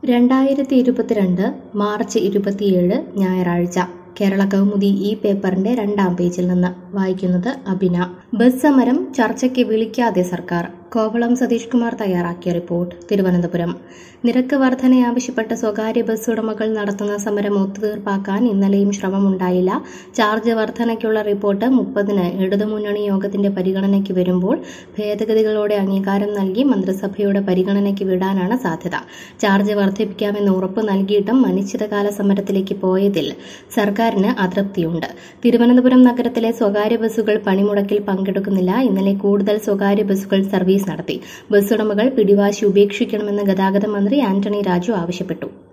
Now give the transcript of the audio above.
രണ്ടായിരത്തി ഇരുപത്തിരണ്ട് മാർച്ച് ഇരുപത്തിയേഴ് ഞായറാഴ്ച കേരള കൗമുദി ഈ പേപ്പറിന്റെ രണ്ടാം പേജിൽ നിന്ന് വായിക്കുന്നത് അഭിന ബസ് സമരം ചർച്ചയ്ക്ക് വിളിക്കാതെ സർക്കാർ കോവളം സതീഷ് കുമാർ തയ്യാറാക്കിയ റിപ്പോർട്ട് തിരുവനന്തപുരം നിരക്ക് വർധന ആവശ്യപ്പെട്ട് സ്വകാര്യ ബസ് ഉടമകൾ നടത്തുന്ന സമരം ഒത്തുതീർപ്പാക്കാൻ ഇന്നലെയും ശ്രമമുണ്ടായില്ല ചാർജ് വർധനയ്ക്കുള്ള റിപ്പോർട്ട് മുപ്പതിന് ഇടതുമുന്നണി യോഗത്തിന്റെ പരിഗണനയ്ക്ക് വരുമ്പോൾ ഭേദഗതികളോടെ അംഗീകാരം നൽകി മന്ത്രിസഭയുടെ പരിഗണനയ്ക്ക് വിടാനാണ് സാധ്യത ചാർജ് വർദ്ധിപ്പിക്കാമെന്ന് ഉറപ്പ് നൽകിയിട്ടും അനിശ്ചിതകാല സമരത്തിലേക്ക് പോയതിൽ സർക്കാരിന് അതൃപ്തിയുണ്ട് തിരുവനന്തപുരം നഗരത്തിലെ സ്വകാര്യ ബസ്സുകൾ പണിമുടക്കിൽ പങ്കെടുക്കുന്നില്ല ഇന്നലെ കൂടുതൽ സ്വകാര്യ ബസ്സുകൾ സർവീസ് നടത്തി ബസ് ഉടമകൾ പിടിവാശി ഉപേക്ഷിക്കണമെന്ന് ഗതാഗത മന്ത്രി ആന്റണി രാജു ആവശ്യപ്പെട്ടു